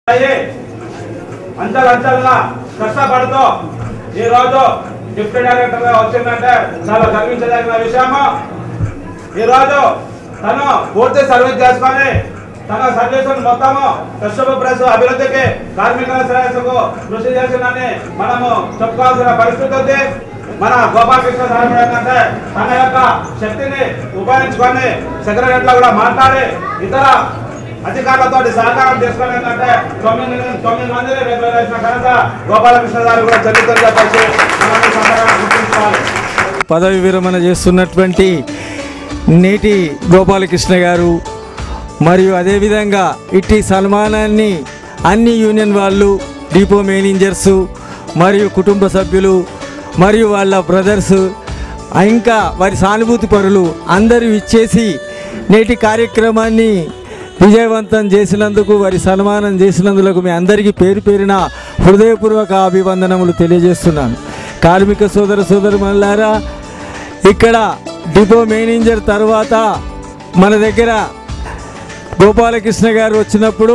అయ్యి అంచెలంచెలుగా కష్టపడుతూ ఈ రోజు డిప్యూటీ డైరెక్టర్ గా వచ్చిందంటే చాలా గర్వించదగిన విషయము ఈ రోజు తను పూర్తి సర్వీస్ చేసుకొని తన సర్వీస్ మొత్తము కృష్ణ ప్రెస్ అభివృద్ధికి కార్మికుల శ్రేయస్సుకు కృషి చేసిందని మనము చెప్పుకోవాల్సిన పరిస్థితి ఉంది మన గోపాలకృష్ణ సార్ ఏంటంటే తన యొక్క శక్తిని ఉపయోగించుకొని సెక్రటరీలో కూడా మాట్లాడి ఇతర అధికారులతో సహకారం తీసుకొని ఏంటంటే తొమ్మిది తొమ్మిది మందిని రెగ్యులర్ చేసిన ఘనత గోపాలకృష్ణ గారు కూడా చెల్లుతుందని చెప్పేసి మనం ఈ సందర్భంగా గుర్తుంచుకోవాలి పదవి విరమణ చేస్తున్నటువంటి నేటి గోపాలకృష్ణ గారు మరియు అదేవిధంగా ఇట్టి సన్మానాన్ని అన్ని యూనియన్ వాళ్ళు డిపో మేనేజర్సు మరియు కుటుంబ సభ్యులు మరియు వాళ్ళ బ్రదర్స్ ఇంకా వారి సానుభూతి పరులు అందరూ ఇచ్చేసి నేటి కార్యక్రమాన్ని విజయవంతం చేసినందుకు వారి సన్మానం చేసినందుకు మీ అందరికీ పేరు పేరిన హృదయపూర్వక అభివందనములు తెలియజేస్తున్నాను కార్మిక సోదర సోదరుమల్లారా ఇక్కడ డిపో మేనేజర్ తర్వాత మన దగ్గర గోపాలకృష్ణ గారు వచ్చినప్పుడు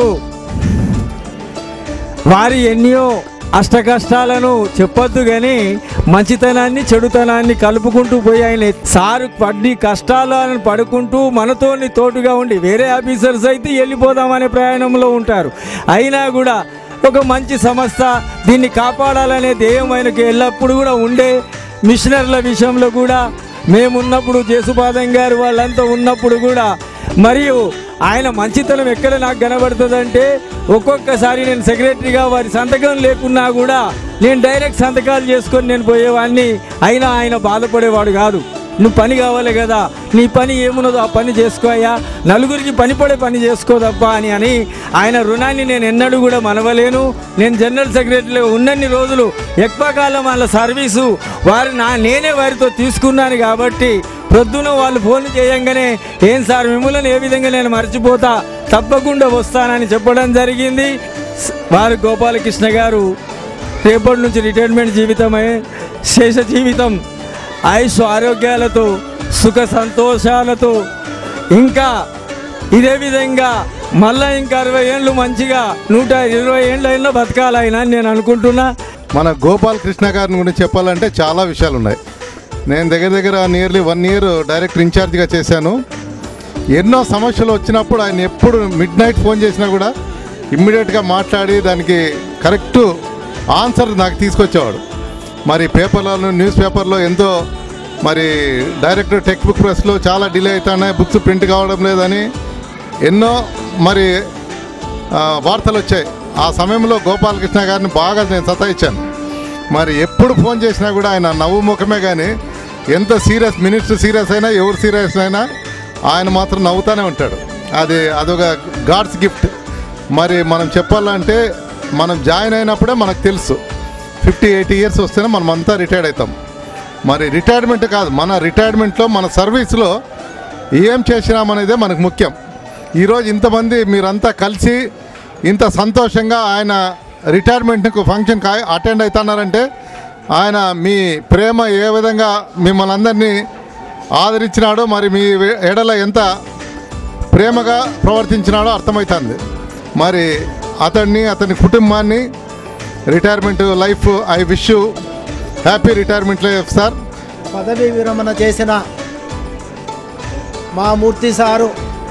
వారి ఎన్నో అష్ట కష్టాలను చెప్పొద్దు కానీ మంచితనాన్ని చెడుతనాన్ని కలుపుకుంటూ పోయి ఆయన సారు పడ్డి కష్టాలను పడుకుంటూ మనతోని తోడుగా ఉండి వేరే ఆఫీసర్స్ అయితే వెళ్ళిపోదామనే ప్రయాణంలో ఉంటారు అయినా కూడా ఒక మంచి సంస్థ దీన్ని కాపాడాలనే ధ్యేయం ఆయనకు ఎల్లప్పుడూ కూడా ఉండే మిషనర్ల విషయంలో కూడా మేమున్నప్పుడు జేసుపాదం గారు వాళ్ళంతా ఉన్నప్పుడు కూడా మరియు ఆయన మంచితనం ఎక్కడ నాకు కనబడుతుందంటే ఒక్కొక్కసారి నేను సెక్రటరీగా వారి సంతకం లేకున్నా కూడా నేను డైరెక్ట్ సంతకాలు చేసుకొని నేను పోయేవాడిని అయినా ఆయన బాధపడేవాడు కాదు నువ్వు పని కావాలి కదా నీ పని ఏమున్నదో ఆ పని చేసుకోయా నలుగురికి పని పడే పని చేసుకోదప్పా అని అని ఆయన రుణాన్ని నేను ఎన్నడూ కూడా మనవలేను నేను జనరల్ సెక్రటరీలో ఉన్నన్ని రోజులు ఎక్కువ కాలం వాళ్ళ సర్వీసు వారు నా నేనే వారితో తీసుకున్నాను కాబట్టి ప్రొద్దున వాళ్ళు ఫోన్ చేయంగానే ఏం సార్ మిమ్మల్ని ఏ విధంగా నేను మర్చిపోతా తప్పకుండా వస్తానని చెప్పడం జరిగింది స్- వారు గోపాలకృష్ణ గారు రేపటి నుంచి రిటైర్మెంట్ జీవితమే శేష జీవితం ఆయుష్ ఆరోగ్యాలతో సుఖ సంతోషాలతో ఇంకా ఇదే విధంగా మళ్ళా ఇంకా అరవై ఏళ్ళు మంచిగా నూట ఇరవై ఏళ్ళు అయినా బతకాలైనా అని నేను అనుకుంటున్నా మన గోపాల్ కృష్ణ గారిని గురించి చెప్పాలంటే చాలా విషయాలు ఉన్నాయి నేను దగ్గర దగ్గర నియర్లీ వన్ ఇయర్ డైరెక్టర్ ఇన్ఛార్జ్గా చేశాను ఎన్నో సమస్యలు వచ్చినప్పుడు ఆయన ఎప్పుడు మిడ్ నైట్ ఫోన్ చేసినా కూడా ఇమ్మీడియట్గా మాట్లాడి దానికి కరెక్ట్ ఆన్సర్ నాకు తీసుకొచ్చేవాడు మరి పేపర్లలో న్యూస్ పేపర్లో ఎంతో మరి డైరెక్టర్ టెక్స్ట్ బుక్ ప్రెస్లో చాలా డిలే అవుతున్నాయి బుక్స్ ప్రింట్ కావడం లేదని ఎన్నో మరి ఆ, వార్తలు వచ్చాయి ఆ సమయంలో గోపాలకృష్ణ గారిని బాగా నేను సతాయించాను మరి ఎప్పుడు ఫోన్ చేసినా కూడా ఆయన నవ్వు ముఖమే కానీ ఎంత సీరియస్ మినిస్టర్ సీరియస్ అయినా ఎవరు సీరియస్ అయినా ఆయన మాత్రం నవ్వుతూనే ఉంటాడు అది అదొక గాడ్స్ గిఫ్ట్ మరి మనం చెప్పాలంటే మనం జాయిన్ అయినప్పుడే మనకు తెలుసు ఫిఫ్టీ ఎయిటీ ఇయర్స్ వస్తేనే మనం అంతా రిటైర్డ్ అవుతాం మరి రిటైర్మెంట్ కాదు మన రిటైర్మెంట్లో మన సర్వీస్లో ఏం చేసినామనేదే మనకు ముఖ్యం ఈరోజు ఇంతమంది మీరంతా కలిసి ఇంత సంతోషంగా ఆయన రిటైర్మెంట్కు ఫంక్షన్కి అటెండ్ అవుతున్నారంటే ఆయన మీ ప్రేమ ఏ విధంగా మిమ్మల్ని అందరినీ ఆదరించినాడో మరి మీ ఎడల ఎంత ప్రేమగా ప్రవర్తించినాడో అర్థమవుతుంది మరి అతన్ని అతని కుటుంబాన్ని retirement life I wish you happy retirement life sir పదవి విరమణ చేసిన మా మూర్తి సారు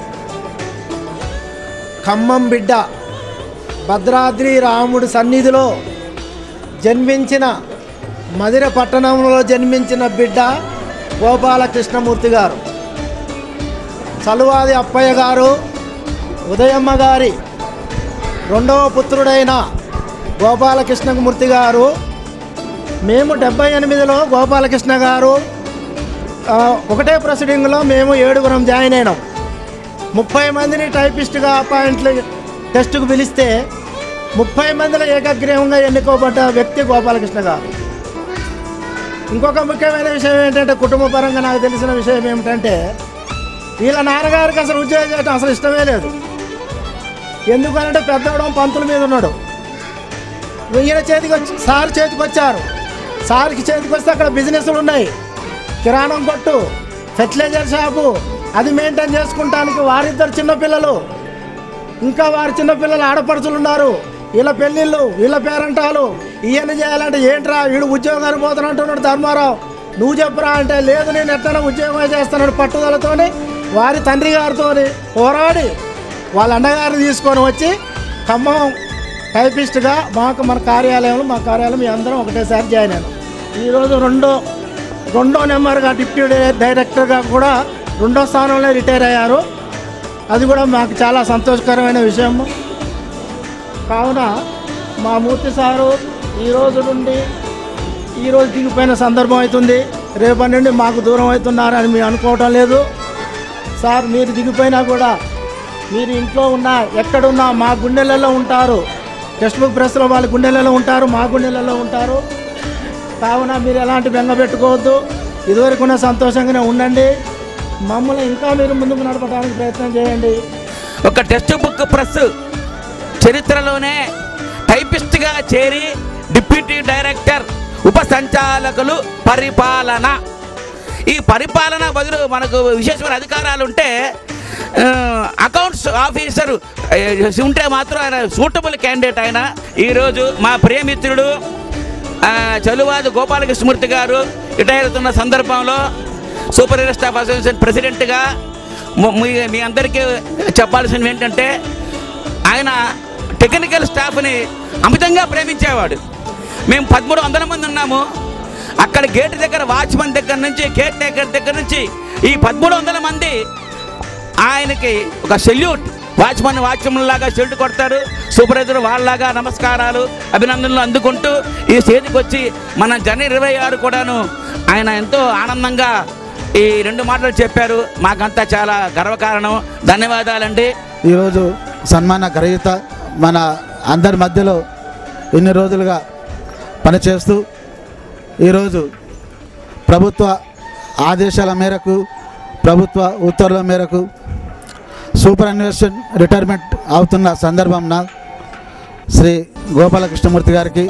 ఖమ్మం బిడ్డ భద్రాద్రి రాముడు సన్నిధిలో జన్మించిన మదిర పట్టణంలో జన్మించిన బిడ్డ గోపాలకృష్ణమూర్తి గారు చలువాది అప్పయ్య గారు ఉదయమ్మ గారి రెండవ పుత్రుడైన గోపాలకృష్ణమూర్తి గారు మేము డెబ్బై ఎనిమిదిలో గోపాలకృష్ణ గారు ఆ, ఒకటే ప్రొసీడింగ్లో మేము ఏడుగురం జాయిన్ అయినాం ముప్పై మందిని టైపిస్ట్గా అపాయింట్లు టెస్టుకు పిలిస్తే ముప్పై మందిలో ఏకగ్రీవంగా ఎన్నుకోబడ్డ వ్యక్తి గోపాలకృష్ణ గారు ఇంకొక ముఖ్యమైన విషయం ఏంటంటే కుటుంబ పరంగా నాకు తెలిసిన విషయం ఏమిటంటే వీళ్ళ నాన్నగారికి అసలు ఉద్యోగం చేయడం అసలు ఇష్టమే లేదు ఎందుకనంటే పెద్దవడం పంతుల మీద ఉన్నాడు ఈయన చేతికి వచ్చి సార్ చేతికి వచ్చారు సార్కి చేతికి వస్తే అక్కడ బిజినెస్లు ఉన్నాయి కిరాణం కొట్టు ఫెర్టిలైజర్ షాపు అది మెయింటైన్ చేసుకుంటానికి వారిద్దరు చిన్నపిల్లలు ఇంకా వారి చిన్నపిల్లలు ఆడపడుచులు ఉన్నారు వీళ్ళ పెళ్ళిళ్ళు వీళ్ళ పేరంటాలు ఇవన్నీ చేయాలంటే ఏంట్రా వీడు ఉద్యోగానికి పోతున్నట్టున్నాడు ధర్మారావు నువ్వు చెప్పురా అంటే లేదు నేను ఎట్లా ఉద్యోగం చేస్తున్నాడు పట్టుదలతోని వారి తండ్రి గారితో పోరాడి వాళ్ళ అన్నగారిని తీసుకొని వచ్చి ఖమ్మం టైపిస్ట్గా మాకు మన కార్యాలయంలో మా కార్యాలయం మీ అందరం ఒకటేసారి జాయిన్ అయ్యాను ఈరోజు రెండో రెండో నెంబర్గా డిప్యూటీ డైరెక్టర్గా కూడా రెండో స్థానంలో రిటైర్ అయ్యారు అది కూడా మాకు చాలా సంతోషకరమైన విషయం కావున మా మూర్తి సారు ఈ రోజు నుండి ఈ రోజు దిగిపోయిన సందర్భం అవుతుంది రేపటి నుండి మాకు దూరం అవుతున్నారని మేము అనుకోవటం లేదు సార్ మీరు దిగిపోయినా కూడా మీరు ఇంట్లో ఉన్నా ఎక్కడున్నా మా గుండెలలో ఉంటారు టెక్స్ట్ బుక్ ప్రెస్లో వాళ్ళ గుండెలలో ఉంటారు మా గుండెలలో ఉంటారు కావున మీరు ఎలాంటి బెంగ పెట్టుకోవద్దు ఇదివరకున్న సంతోషంగానే ఉండండి మమ్మల్ని ఇంకా మీరు ముందుకు నడపడానికి ప్రయత్నం చేయండి ఒక టెక్స్ట్ బుక్ ప్రెస్ చరిత్రలోనే టైపిస్ట్గా చేరి డిప్యూటీ డైరెక్టర్ ఉప సంచాలకులు పరిపాలన ఈ పరిపాలన బదులు మనకు విశేషమైన అధికారాలు ఉంటే ఆ, అకౌంట్స్ ఆఫీసర్ ఆ, ఉంటే మాత్రం ఆయన సూటబుల్ క్యాండిడేట్ ఆయన ఈరోజు మా ప్రియమిత్రుడు ఆ, చలువాది గోపాలకృష్ణమూర్తి గారు రిటైర్ అవుతున్న సందర్భంలో సూపర్ హీరో స్టాఫ్ అసోసియేషన్ ప్రెసిడెంట్గా ము- మీ- మీ అందరికీ చెప్పాల్సినవి ఏంటంటే ఆయన టెక్నికల్ స్టాఫ్ని అమితంగా ప్రేమించేవాడు మేము పదమూడు వందల మంది ఉన్నాము అక్కడ గేట్ దగ్గర వాచ్మెన్ దగ్గర నుంచి కేర్ టేకర్ దగ్గర నుంచి ఈ పదమూడు వందల మంది ఆయనకి ఒక సెల్యూట్ వాచ్మెన్ వాచ్మెన్ లాగా సెల్యూట్ కొడతారు సూపర్వైజర్ వాళ్ళలాగా నమస్కారాలు అభినందనలు అందుకుంటూ ఈ స్టేజ్కి వచ్చి మన జన ఇరవై ఆరు కూడాను ఆయన ఎంతో ఆనందంగా ఈ రెండు మాటలు చెప్పారు మాకంతా చాలా గర్వకారణం ధన్యవాదాలండి ఈరోజు సన్మాన గ్రహీత మన అందరి మధ్యలో ఇన్ని రోజులుగా పనిచేస్తూ ఈరోజు ప్రభుత్వ ఆదేశాల మేరకు ప్రభుత్వ ఉత్తర్వుల మేరకు సూపర్ అన్వేషణ్ రిటైర్మెంట్ అవుతున్న సందర్భంన శ్రీ గోపాలకృష్ణమూర్తి గారికి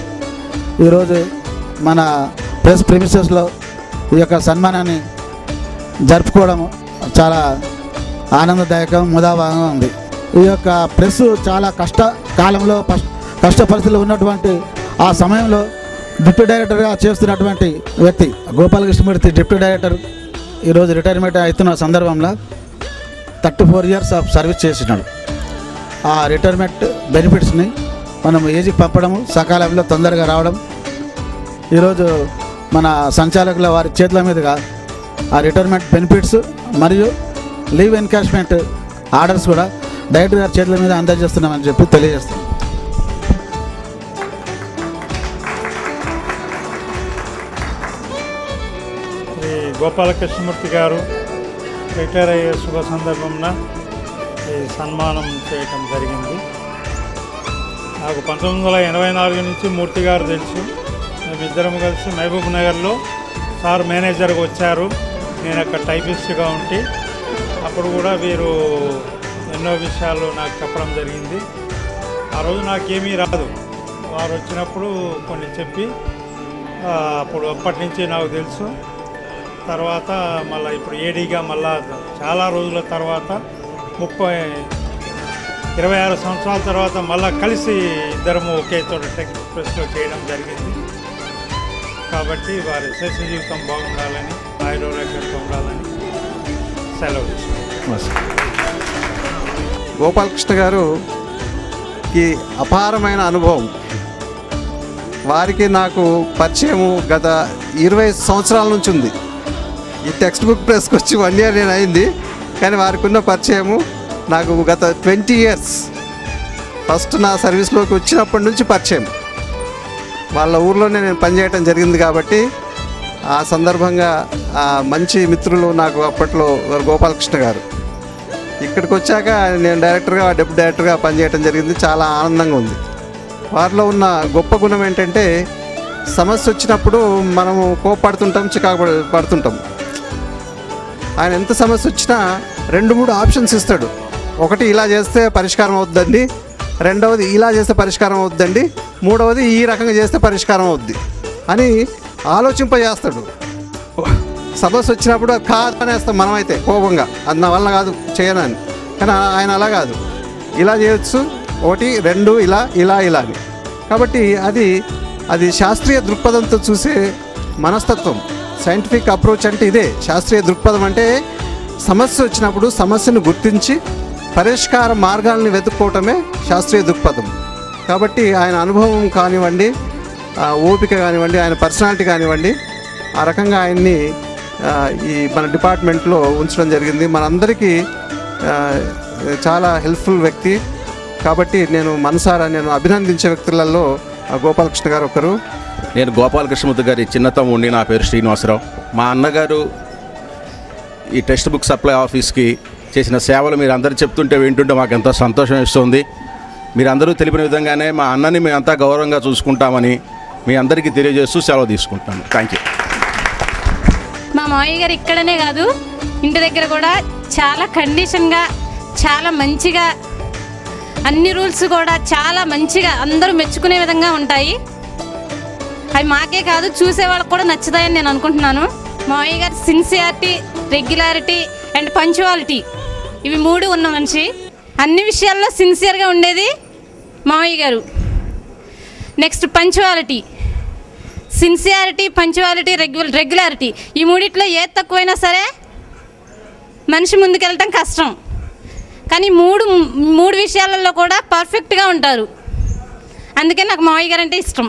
ఈరోజు మన ప్రెస్ ప్రిమిసెస్లో ఈ యొక్క సన్మానాన్ని జరుపుకోవడం చాలా ఆనందదాయకం ముదాభాగంగా ఉంది ఈ యొక్క ప్రెస్ చాలా కష్ట కాలంలో పస్- కష్ట పరిస్థితులు ఉన్నటువంటి ఆ సమయంలో డిప్యూటీ డైరెక్టర్గా చేస్తున్నటువంటి వ్యక్తి గోపాలకృష్ణమూర్తి డిప్యూటీ డైరెక్టర్ ఈరోజు రిటైర్మెంట్ అవుతున్న సందర్భంలో thirty four years of service చేసినాడు ఆ రిటైర్మెంట్ బెనిఫిట్స్ని మనం ఏజీకి పంపడము సకాలంలో తొందరగా రావడం ఈరోజు మన సంచాలకుల వారి చేతుల మీదుగా ఆ రిటైర్మెంట్ బెనిఫిట్స్ మరియు లీవ్ ఎన్కాష్మెంట్ ఆర్డర్స్ కూడా డైరెక్టర్ గారి చేతుల మీద అందజేస్తున్నామని చెప్పి తెలియజేస్తాం శ్రీ గోపాలకృష్ణమూర్తి గారు రిటైర్ అయ్యే శుభ సందర్భంన ఈ సన్మానం చేయటం జరిగింది నాకు పంతొమ్మిది వందల ఎనభై నాలుగు నుంచి మూర్తి గారు తెలుసు మేమిద్దరం కలిసి మహబూబ్ నగర్లో సార్ మేనేజర్గా వచ్చారు నేను అక్కడ టైపిస్ట్గా ఉండి అప్పుడు కూడా వీరు ఎన్నో విషయాలు నాకు చెప్పడం జరిగింది ఆ రోజు నాకేమీ రాదు వారు వచ్చినప్పుడు కొన్ని చెప్పి ఆ, అప్పుడు అప్పటి నుంచి నాకు తెలుసు తర్వాత మళ్ళీ ఇప్పుడు ఏడీగా మళ్ళా చాలా రోజుల తర్వాత ముప్పై ఇరవై ఆరు సంవత్సరాల తర్వాత మళ్ళా కలిసి ఇద్దరము ఒకే చోట టెక్ ప్రెస్లో చేయడం జరిగింది కాబట్టి వారి శేష జీవితం బాగుండాలని ఆయుర్వేదంతో ఉండాలని సెలవు తీసుకుంటాం గోపాలకృష్ణ గారుకి అపారమైన అనుభవం వారికి నాకు పరిచయము గత ఇరవై సంవత్సరాల నుంచి ఉంది ఈ టెక్స్ట్ బుక్ ప్రెస్కి వచ్చి వన్ ఇయర్ నేను అయింది కానీ వారికి ఉన్న పరిచయము నాకు గత ట్వంటీ ఇయర్స్ ఫస్ట్ నా సర్వీస్లోకి వచ్చినప్పటి నుంచి పరిచయం వాళ్ళ ఊర్లోనే నేను పనిచేయటం జరిగింది కాబట్టి ఆ సందర్భంగా ఆ మంచి మిత్రులు నాకు అప్పట్లో వారు గోపాలకృష్ణ గారు ఇక్కడికి వచ్చాక నేను డైరెక్టర్గా డెప్యూటీ డైరెక్టర్గా పనిచేయడం జరిగింది చాలా ఆనందంగా ఉంది వారిలో ఉన్న గొప్ప గుణం ఏంటంటే సమస్య వచ్చినప్పుడు మనము కోపడుతుంటాం చికాకు పడు- పడుతుంటాం ఆయన ఎంత సమస్య వచ్చినా రెండు మూడు ఆప్షన్స్ ఇస్తాడు ఒకటి ఇలా చేస్తే పరిష్కారం అవుద్దండి రెండవది ఇలా చేస్తే పరిష్కారం అవుద్దండి మూడవది ఈ రకంగా చేస్తే పరిష్కారం అవుద్ది అని ఆలోచింపజేస్తాడు సమస్య వచ్చినప్పుడు అది కాదు అనేస్తాం మనమైతే కోపంగా అది నా వల్ల కాదు చేయనని కానీ ఆయన అలా కాదు ఇలా చేయొచ్చు ఒకటి రెండు ఇలా ఇలా ఇలా అని కాబట్టి అది అది శాస్త్రీయ దృక్పథంతో చూసే మనస్తత్వం సైంటిఫిక్ అప్రోచ్ అంటే ఇదే శాస్త్రీయ దృక్పథం అంటే సమస్య వచ్చినప్పుడు సమస్యను గుర్తించి పరిష్కార మార్గాల్ని వెతుక్కోవటమే శాస్త్రీయ దృక్పథం కాబట్టి ఆయన అనుభవం కానివ్వండి ఆ ఓపిక కానివ్వండి ఆయన పర్సనాలిటీ కానివ్వండి ఆ రకంగా ఆయన్ని ఆ, ఈ మన డిపార్ట్మెంట్లో ఉంచడం జరిగింది మనందరికీ ఆ, చాలా హెల్ప్ఫుల్ వ్యక్తి కాబట్టి నేను మనసారా నేను అభినందించే వ్యక్తులలో ఆ గోపాలకృష్ణ గారు ఒకరు నేను గోపాలకృష్ణమూర్తి గారి చిన్నతమ్ముడిని ఉండి నా పేరు శ్రీనివాసరావు మా అన్నగారు ఈ టెక్స్ట్ బుక్ సప్లై ఆఫీస్కి చేసిన సేవలు మీరు అందరూ చెప్తుంటే వింటుంటే మాకు ఎంతో సంతోషం ఇస్తుంది మీరందరూ తెలిపిన విధంగానే మా అన్నని మేమంతా గౌరవంగా చూసుకుంటామని మీ అందరికీ తెలియజేస్తూ సెలవు తీసుకుంటాను థ్యాంక్ యూ మా మావయ్య గారు ఇక్కడనే కాదు ఇంటి దగ్గర కూడా చాలా కండిషన్గా చాలా మంచిగా అన్ని రూల్స్ కూడా చాలా మంచిగా అందరూ మెచ్చుకునే విధంగా ఉంటాయి అవి మాకే కాదు చూసే వాళ్ళకి కూడా నచ్చుతాయని నేను అనుకుంటున్నాను మావయ్య గారి సిన్సియారిటీ రెగ్యులారిటీ అండ్ పంచువాలిటీ ఇవి మూడు ఉన్న మనిషి అన్ని విషయాల్లో సిన్సియర్గా ఉండేది మావయ్య గారు నెక్స్ట్ పంచువాలిటీ సిన్సియారిటీ పంచువాలిటీ రెగ్యుల రెగ్యులారిటీ ఈ మూడిట్లో ఏది తక్కువైనా సరే మనిషి ముందుకెళ్ళటం కష్టం కానీ మూడు మూడు విషయాలలో కూడా పర్ఫెక్ట్గా ఉంటారు అందుకే నాకు మావయ్య గారు అంటే ఇష్టం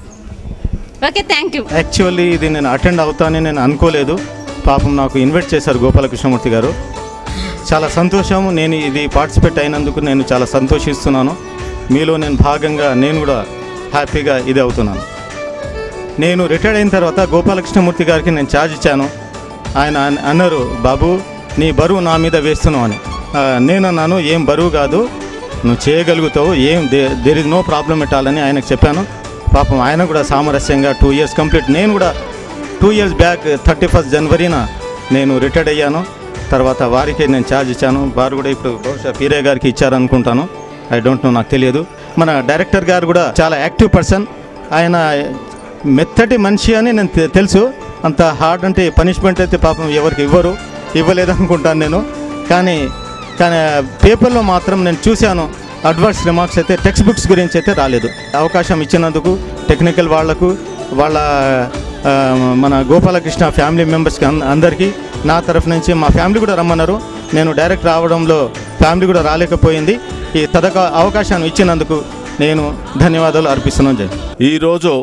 ఓకే థ్యాంక్ యూ యాక్చువల్లీ ఇది నేను అటెండ్ అవుతానని నేను అనుకోలేదు పాపం నాకు ఇన్వైట్ చేశారు గోపాలకృష్ణమూర్తి గారు చాలా సంతోషం నేను ఇది పార్టిసిపేట్ అయినందుకు నేను చాలా సంతోషిస్తున్నాను మీలో నేను భాగంగా నేను కూడా హ్యాపీగా ఇది అవుతున్నాను నేను రిటైర్డ్ అయిన తర్వాత గోపాలకృష్ణమూర్తి గారికి నేను ఛార్జ్ ఇచ్చాను ఆయన అన్- అన్నారు బాబు నీ బరువు నా మీద వేస్తున్నావు అని ఆ, నేను అన్నాను ఏం బరువు కాదు నువ్వు చేయగలుగుతావు ఏం దేర్ ఇస్ నో ప్రాబ్లం పెట్టాలని ఆయనకు చెప్పాను పాపం ఆయన కూడా సామరస్యంగా టూ ఇయర్స్ కంప్లీట్ నేను కూడా two years back thirty first జనవరిన నేను రిటైర్డ్ అయ్యాను తర్వాత వారికి నేను ఛార్జ్ ఇచ్చాను వారు కూడా ఇప్పుడు బహుశా పీరే గారికి ఇచ్చారనుకుంటాను ఐ డోంట్ నో నాకు తెలియదు మన డైరెక్టర్ గారు కూడా చాలా యాక్టివ్ పర్సన్ ఆయన మెత్తటి మనిషి అని నేను తె- తెలుసు అంత హార్డ్ అంటే పనిష్మెంట్ అయితే పాపం ఎవరికి ఇవ్వరు ఇవ్వలేదు అనుకుంటాను నేను కానీ కానీ పేపర్లో మాత్రం నేను చూశాను అడ్వర్స్ రిమార్క్స్ అయితే టెక్స్ట్ బుక్స్ గురించి అయితే రాలేదు అవకాశం ఇచ్చినందుకు టెక్నికల్ వాళ్లకు వాళ్ళ ఆ, మన గోపాలకృష్ణ ఫ్యామిలీ మెంబర్స్కి అన్- అందరికీ నా తరఫు నుంచి మా ఫ్యామిలీ కూడా రమ్మన్నారు నేను డైరెక్ట్ రావడంలో ఫ్యామిలీ కూడా రాలేకపోయింది ఈ తదక అవకాశాన్ని ఇచ్చినందుకు నేను ధన్యవాదాలు అర్పిస్తున్నాను జై ఈరోజు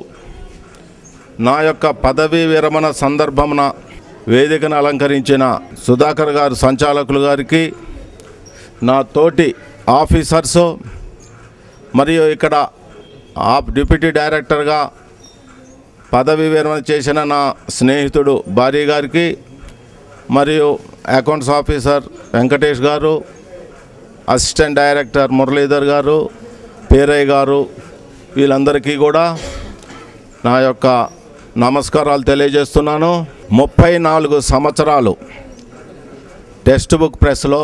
నా యొక్క పదవీ విరమణ సందర్భమున వేదికను అలంకరించిన సుధాకర్ గారు సంచాలకులు గారికి నా తోటి ఆఫీసర్స్ మరియు ఇక్కడ ఆ డిప్యూటీ డైరెక్టర్గా పదవీ విరమణ చేసిన నా స్నేహితుడు భార్య గారికి మరియు అకౌంట్స్ ఆఫీసర్ వెంకటేష్ గారు అసిస్టెంట్ డైరెక్టర్ మురళీధర్ గారు పేరయ్య గారు వీళ్ళందరికీ కూడా నా యొక్క నమస్కారాలు తెలియజేస్తున్నాను ముప్పై నాలుగు సంవత్సరాలు టెక్స్ట్ బుక్ ప్రెస్లో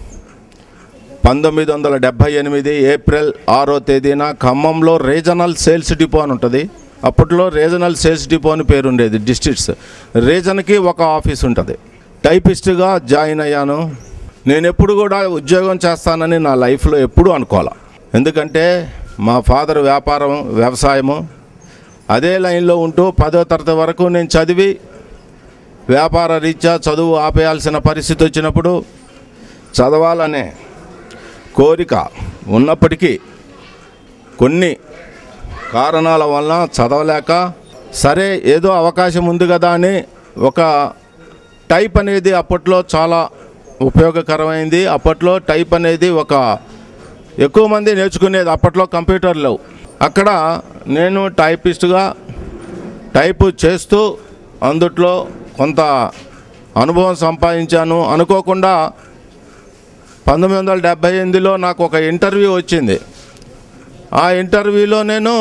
పంతొమ్మిది వందల డెబ్భై ఎనిమిది ఏప్రిల్ ఆరో తేదీన ఖమ్మంలో రీజనల్ సేల్స్ డిపో అని ఉంటుంది అప్పట్లో రీజనల్ సేల్స్ డిపో అని పేరు ఉండేది డిస్ట్రిక్ట్స్ రీజన్కి ఒక ఆఫీస్ ఉంటుంది టైపిస్ట్గా జాయిన్ అయ్యాను నేను ఎప్పుడు కూడా ఉద్యోగం చేస్తానని నా లైఫ్లో ఎప్పుడూ అనుకోవాలా ఎందుకంటే మా ఫాదర్ వ్యాపారం వ్యవసాయము అదే లైన్లో ఉంటూ పదో తరగతి వరకు నేను చదివి వ్యాపార రీత్యా చదువు ఆపేయాల్సిన పరిస్థితి వచ్చినప్పుడు చదవాలనే కోరిక ఉన్నప్పటికీ కొన్ని కారణాల వల్ల చదవలేక సరే ఏదో అవకాశం ఉంది కదా అని ఒక టైప్ అనేది అప్పట్లో చాలా ఉపయోగకరమైంది అప్పట్లో టైప్ అనేది ఒక ఎక్కువ మంది నేర్చుకునేది అప్పట్లో కంప్యూటర్ లేవు అక్కడ నేను టైపిస్ట్గా టైపు చేస్తూ అందుట్లో కొంత అనుభవం సంపాదించాను అనుకోకుండా పంతొమ్మిది వందల డెబ్భై ఎనిమిదిలో నాకు ఒక ఇంటర్వ్యూ వచ్చింది ఆ ఇంటర్వ్యూలో నేను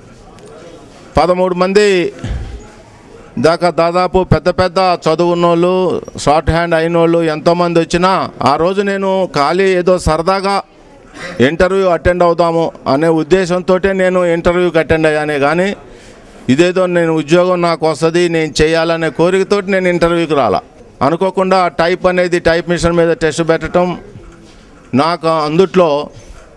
పదమూడు మంది దాకా దాదాపు పెద్ద పెద్ద చదువున్నోళ్ళు షార్ట్ హ్యాండ్ అయినోళ్ళు ఎంతోమంది వచ్చినా ఆ రోజు నేను ఖాళీ ఏదో సరదాగా ఇంటర్వ్యూ అటెండ్ అవుదాము అనే ఉద్దేశంతో నేను ఇంటర్వ్యూకి అటెండ్ అయ్యానే కానీ ఇదేదో నేను ఉద్యోగం నాకు వస్తుంది నేను చేయాలనే కోరికతోటి నేను ఇంటర్వ్యూకి రాలా అనుకోకుండా టైప్ అనేది టైప్ మిషన్ మీద టెస్ట్ పెట్టడం నాకు అందుట్లో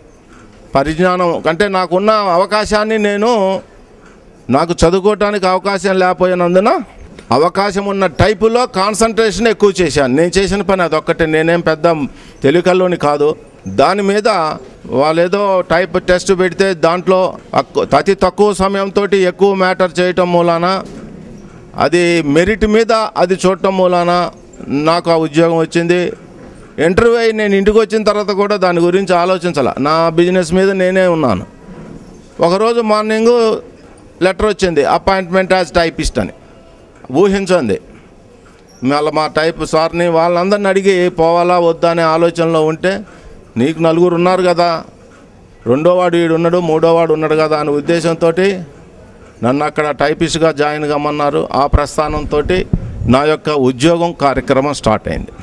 పరిజ్ఞానం అంటే నాకున్న అవకాశాన్ని నేను నాకు చదువుకోవటానికి అవకాశం లేకపోయినందున అవకాశం ఉన్న టైపులో కాన్సన్ట్రేషన్ ఎక్కువ చేశాను నేను చేసిన పని అదొక్కటే నేనేం పెద్ద తెలివికల్లోని కాదు దాని మీద వాళ్ళేదో టైప్ టెస్ట్ పెడితే దాంట్లో అక్కు- అతి తక్కువ సమయంతో ఎక్కువ మ్యాటర్ చేయటం మూలాన అది మెరిట్ మీద అది చూడటం మూలాన నాకు ఆ ఉద్యోగం వచ్చింది ఇంటర్వ్యూ అయి నేను ఇంటికి వచ్చిన తర్వాత కూడా దాని గురించి ఆలోచించాల నా బిజినెస్ మీద నేనే ఉన్నాను ఒకరోజు మార్నింగ్ లెటర్ వచ్చింది అపాయింట్మెంట్ యాజ్ టైపిస్ట్ అని ఊహించండి మళ్ళీ మా టైప్ సార్ని వాళ్ళందరిని అడిగి పోవాలా వద్దా అనే ఆలోచనలో ఉంటే నీకు నలుగురు ఉన్నారు కదా రెండో వాడు వీడు ఉన్నాడు మూడో వాడు ఉన్నాడు కదా అనే ఉద్దేశంతో నన్ను అక్కడ టైపిస్ట్గా జాయిన్ కమ్మన్నారు ఆ ప్రస్థానంతో నా యొక్క ఉద్యోగం కార్యక్రమం స్టార్ట్ అయింది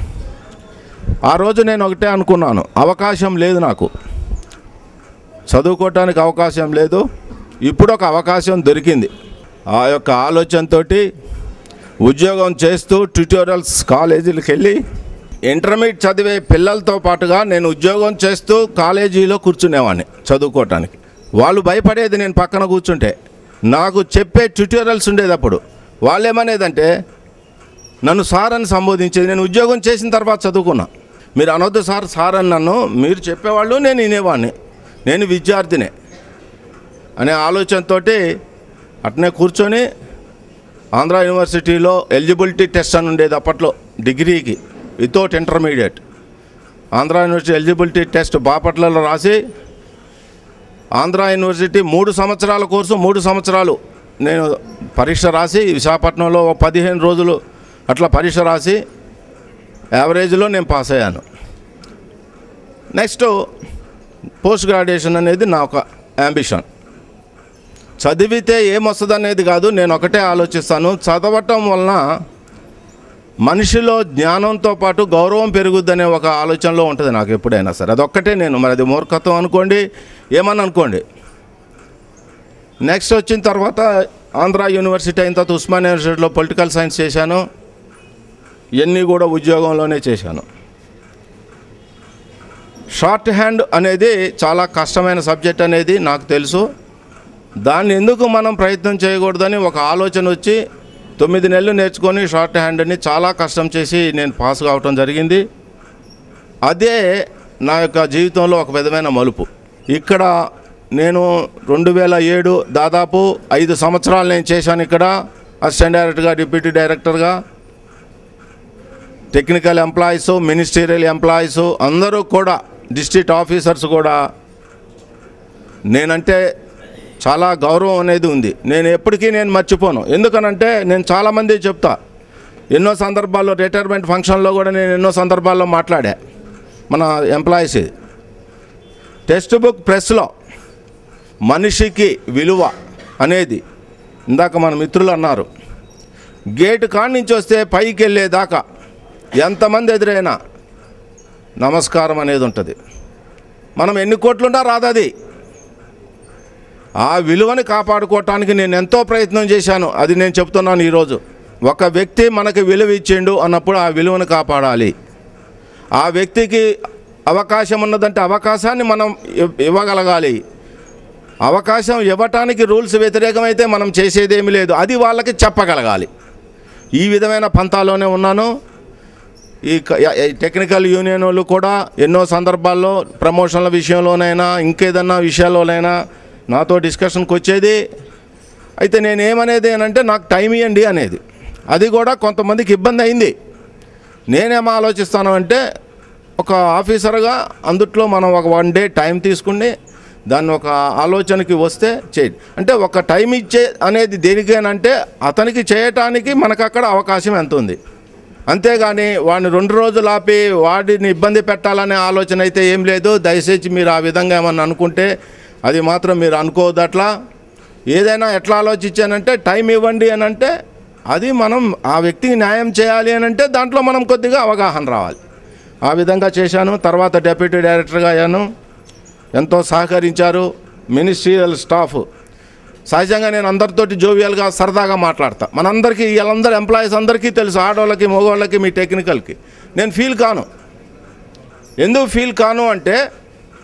ఆ రోజు నేను ఒకటే అనుకున్నాను అవకాశం లేదు నాకు చదువుకోవటానికి అవకాశం లేదు ఇప్పుడు ఒక అవకాశం దొరికింది ఆ యొక్క ఆలోచనతో ఉద్యోగం చేస్తూ ట్యూటోరియల్స్ కాలేజీలకు వెళ్ళి ఇంటర్మీడియట్ చదివే పిల్లలతో పాటుగా నేను ఉద్యోగం చేస్తూ కాలేజీలో కూర్చునేవాడిని చదువుకోవటానికి వాళ్ళు భయపడేది నేను పక్కన కూర్చుంటే నాకు చెప్పే ట్యూటోరియల్స్ ఉండేది అప్పుడు వాళ్ళు ఏమనేదంటే నన్ను సార్ అని సంబోధించేది నేను ఉద్యోగం చేసిన తర్వాత చదువుకున్నా మీరు అనొద్దు సార్ సార్ అని నన్ను మీరు చెప్పేవాళ్ళు నేను వినేవాడిని నేను విద్యార్థినే అనే ఆలోచనతోటి అట్నే కూర్చొని ఆంధ్ర యూనివర్సిటీలో ఎలిజిబిలిటీ టెస్ట్ అని ఉండేది అప్పట్లో డిగ్రీకి without intermediate Andhra university eligibility test బాపట్లలో రాసి ఆంధ్ర యూనివర్సిటీ మూడు సంవత్సరాల కోర్సు మూడు సంవత్సరాలు నేను పరీక్ష రాసి విశాఖపట్నంలో ఒక పదిహేను రోజులు అట్లా పరీక్ష రాసి యావరేజ్లో నేను పాస్ అయ్యాను నెక్స్ట్ పోస్ట్ గ్రాడ్యుయేషన్ అనేది నా ఒక యాంబిషన్ చదివితే ఏమొస్తుంది అనేది కాదు నేను ఒకటే ఆలోచిస్తాను చదవటం వలన మనిషిలో జ్ఞానంతో పాటు గౌరవం పెరుగుద్దనే ఒక ఆలోచనలో ఉంటుంది నాకు ఎప్పుడైనా సరే అదొక్కటే నేను మరి అది మూర్ఖత్వం అనుకోండి ఏమని అనుకోండి నెక్స్ట్ వచ్చిన తర్వాత ఆంధ్ర యూనివర్సిటీ అయిన తర్వాత ఉస్మానియా యూనివర్సిటీలో పొలిటికల్ సైన్స్ చేశాను ఇవన్నీ కూడా ఉద్యోగంలోనే చేశాను షార్ట్ హ్యాండ్ అనేది చాలా కష్టమైన సబ్జెక్ట్ అనేది నాకు తెలుసు దాన్ని ఎందుకు మనం ప్రయత్నం చేయకూడదని ఒక ఆలోచన వచ్చి తొమ్మిది నెలలు నేర్చుకొని షార్ట్ హ్యాండ్ని చాలా కష్టం చేసి నేను పాస్ కావటం జరిగింది అదే నా యొక్క జీవితంలో ఒక విధమైన మలుపు ఇక్కడ నేను రెండు వేల ఏడు దాదాపు ఐదు సంవత్సరాలు నేను చేశాను ఇక్కడ అసిస్టెంట్ డైరెక్టర్గా డిప్యూటీ డైరెక్టర్గా టెక్నికల్ ఎంప్లాయీస్ మినిస్టీరియల్ ఎంప్లాయీస్ అందరూ కూడా డిస్ట్రిక్ట్ ఆఫీసర్స్ కూడా నేనంటే చాలా గౌరవం అనేది ఉంది నేను ఎప్పటికీ నేను మర్చిపోను ఎందుకనంటే నేను చాలామంది చెప్తా ఎన్నో సందర్భాల్లో రిటైర్మెంట్ ఫంక్షన్లో కూడా నేను ఎన్నో సందర్భాల్లో మాట్లాడా మన ఎంప్లాయీస్ టెక్స్ట్ బుక్ ప్రెస్లో మనిషికి విలువ అనేది ఇందాక మన మిత్రులు అన్నారు గేటు కాడి నుంచి వస్తే పైకి వెళ్ళేదాకా ఎంతమంది ఎదురైనా నమస్కారం అనేది ఉంటుంది మనం ఎన్ని కోట్లున్నా రాదది ఆ విలువని కాపాడుకోవటానికి నేను ఎంతో ప్రయత్నం చేశాను అది నేను చెప్తున్నాను ఈరోజు ఒక వ్యక్తి మనకి విలువ ఇచ్చిండు అన్నప్పుడు ఆ విలువను కాపాడాలి ఆ వ్యక్తికి అవకాశం ఉన్నదంటే అవకాశాన్ని మనం ఇవ్- ఇవ్వగలగాలి అవకాశం ఇవ్వటానికి రూల్స్ వ్యతిరేకమైతే మనం చేసేదేమీ లేదు అది వాళ్ళకి చెప్పగలగాలి ఈ విధమైన పంతాలోనే ఉన్నాను ఈ క- ఈ టెక్నికల్ యూనియన్ వాళ్ళు కూడా ఎన్నో సందర్భాల్లో ప్రమోషన్ల విషయంలోనైనా ఇంకేదన్నా విషయాల్లోనైనా నాతో డిస్కషన్కి వచ్చేది అయితే నేను ఏమనేది అంటే నాకు టైం ఇవ్వండి అనేది అది కూడా కొంతమందికి ఇబ్బంది అయింది నేనేం ఆలోచిస్తాను అంటే ఒక ఆఫీసర్గా అందుట్లో మనం ఒక వన్ డే టైం తీసుకుని దాన్ని ఒక ఆలోచనకి వస్తే చేయండి అంటే ఒక టైం ఇచ్చే అనేది దేనికేనంటే అతనికి చేయటానికి మనకు అక్కడ అవకాశం ఎంత ఉంది అంతేగాని వాడిని రెండు రోజులు ఆపి వాడిని ఇబ్బంది పెట్టాలనే ఆలోచన అయితే ఏం లేదు దయచేసి మీరు ఆ విధంగా ఏమన్నా అనుకుంటే అది మాత్రం మీరు అనుకోవద్దు అట్లా ఏదైనా ఎట్లా ఆలోచించానంటే టైం ఇవ్వండి అని అంటే అది మనం ఆ వ్యక్తికి న్యాయం చేయాలి అని అంటే దాంట్లో మనం కొద్దిగా అవగాహన రావాలి ఆ విధంగా చేశాను తర్వాత డెప్యూటీ డైరెక్టర్గా అయ్యాను ఎంతో సహకరించారు మినిస్ట్రియల్ స్టాఫ్ సహజంగా నేను అందరితోటి జోవియల్గా సరదాగా మాట్లాడతా మనందరికీ వీళ్ళందరూ ఎంప్లాయీస్ అందరికీ తెలుసు ఆడవాళ్ళకి మగవాళ్ళకి మీ టెక్నికల్కి నేను ఫీల్ కాను ఎందుకు ఫీల్ కాను అంటే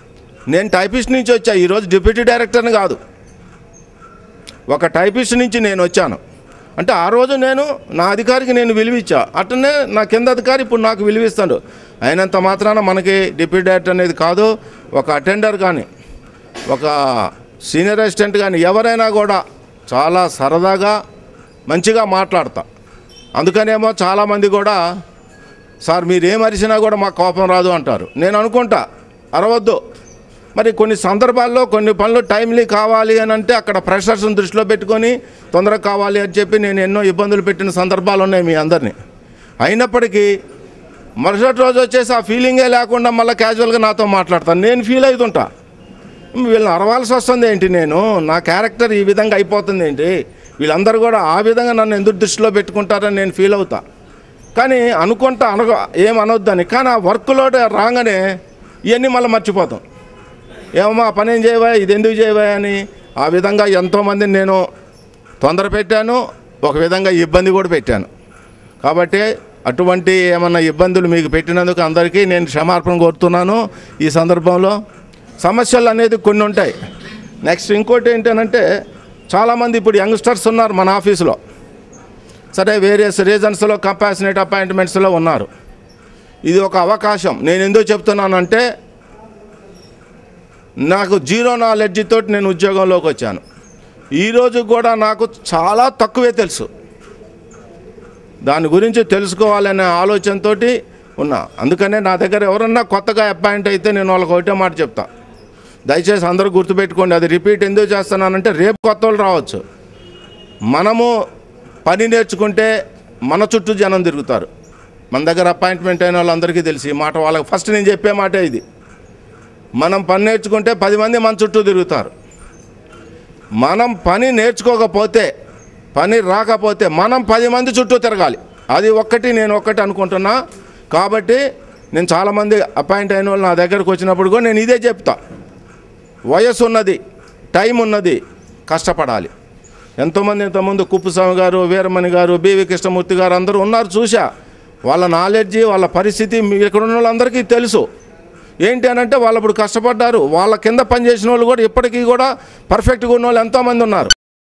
నేను టైపిస్ట్ నుంచి వచ్చా ఈరోజు డిప్యూటీ డైరెక్టర్ని కాదు ఒక టైపిస్ట్ నుంచి నేను వచ్చాను అంటే ఆ రోజు నేను నా అధికారికి నేను విలువిచ్చా అట్లనే నా కింద అధికారి ఇప్పుడు నాకు విలువిస్తాడు అయినంత మాత్రాన మనకి డిప్యూటీ డైరెక్టర్ అనేది కాదు ఒక అటెండర్ కానీ ఒక సీనియర్ అసిస్టెంట్ కానీ ఎవరైనా కూడా చాలా సరదాగా మంచిగా మాట్లాడతా అందుకనేమో చాలామంది కూడా సార్ మీరు ఏం అరిచినా కూడా మాకు కోపం రాదు అంటారు నేను అనుకుంటా అరవద్దు మరి కొన్ని సందర్భాల్లో కొన్ని పనులు టైమ్లీ కావాలి అని అంటే అక్కడ ప్రెషర్స్ని దృష్టిలో పెట్టుకొని తొందరగా కావాలి అని చెప్పి నేను ఎన్నో ఇబ్బందులు పెట్టిన సందర్భాలు ఉన్నాయి మీ అందరినీ అయినప్పటికీ మరుసటి రోజు వచ్చేసి ఆ ఫీలింగే లేకుండా మళ్ళీ క్యాజువల్గా నాతో మాట్లాడతాను నేను ఫీల్ అవుతుంటా వీళ్ళని అరవాల్సి వస్తుంది ఏంటి నేను నా క్యారెక్టర్ ఈ విధంగా అయిపోతుంది ఏంటి వీళ్ళందరూ కూడా ఆ విధంగా నన్ను ఎందుకు దృష్టిలో పెట్టుకుంటారని నేను ఫీల్ అవుతా కానీ అనుకుంటా అనగ ఏం అనొద్దని కానీ ఆ వర్క్లో రాగానే ఇవన్నీ మళ్ళీ మర్చిపోతాం ఏమమ్మా ఆ పని ఏం చేయవా ఇది ఎందుకు చేయవా అని ఆ విధంగా ఎంతోమందిని నేను తొందర పెట్టాను ఒక విధంగా ఇబ్బంది కూడా పెట్టాను కాబట్టి అటువంటి ఏమన్నా ఇబ్బందులు మీకు పెట్టినందుకు అందరికీ నేను క్షమార్పణ కోరుతున్నాను ఈ సందర్భంలో సమస్యలు అనేది కొన్ని ఉంటాయి నెక్స్ట్ ఇంకోటి ఏంటంటే చాలామంది ఇప్పుడు యంగ్స్టర్స్ ఉన్నారు మన ఆఫీసులో సరే వేరియస్ రీజన్స్లో కంపాసినేట్ అపాయింట్మెంట్స్లో ఉన్నారు ఇది ఒక అవకాశం నేను ఎందుకు చెప్తున్నానంటే నాకు జీరో నాలెడ్జ్ తోటి నేను ఉద్యోగంలోకి వచ్చాను ఈరోజు కూడా నాకు చాలా తక్కువే తెలుసు దాని గురించి తెలుసుకోవాలనే ఆలోచనతో ఉన్నా అందుకనే నా దగ్గర ఎవరన్నా కొత్తగా అపాయింట్ అయితే నేను వాళ్ళకి ఒకటే మాట చెప్తా దయచేసి అందరూ గుర్తుపెట్టుకోండి అది రిపీట్ ఎందుకు చేస్తున్నానంటే రేపు కొత్త వాళ్ళు రావచ్చు మనము పని నేర్చుకుంటే మన చుట్టూ జనం తిరుగుతారు మన దగ్గర అపాయింట్మెంట్ అయిన వాళ్ళందరికీ తెలిసి ఈ మాట వాళ్ళకి ఫస్ట్ నేను చెప్పే మాటే ఇది మనం పని నేర్చుకుంటే పది మంది మన చుట్టూ తిరుగుతారు మనం పని నేర్చుకోకపోతే పని రాకపోతే మనం పది మంది చుట్టూ తిరగాలి అది ఒక్కటి నేను ఒక్కటి అనుకుంటున్నా కాబట్టి నేను చాలామంది అపాయింట్ అయిన వాళ్ళు నా దగ్గరకు వచ్చినప్పుడు కూడా నేను ఇదే చెప్తా వయసు ఉన్నది టైం ఉన్నది కష్టపడాలి ఎంతోమంది ఇంతకుముందు కుప్పుస్వామి గారు వీరమణి గారు బివి కృష్ణమూర్తి గారు అందరూ ఉన్నారు చూసా వాళ్ళ నాలెడ్జి వాళ్ళ పరిస్థితి మీ ఇక్కడ ఉన్న వాళ్ళందరికీ తెలుసు ఏంటి అని అంటే వాళ్ళు ఇప్పుడు కష్టపడ్డారు వాళ్ళ కింద పనిచేసిన వాళ్ళు కూడా ఇప్పటికీ కూడా పర్ఫెక్ట్గా ఉన్న వాళ్ళు ఎంతోమంది ఉన్నారు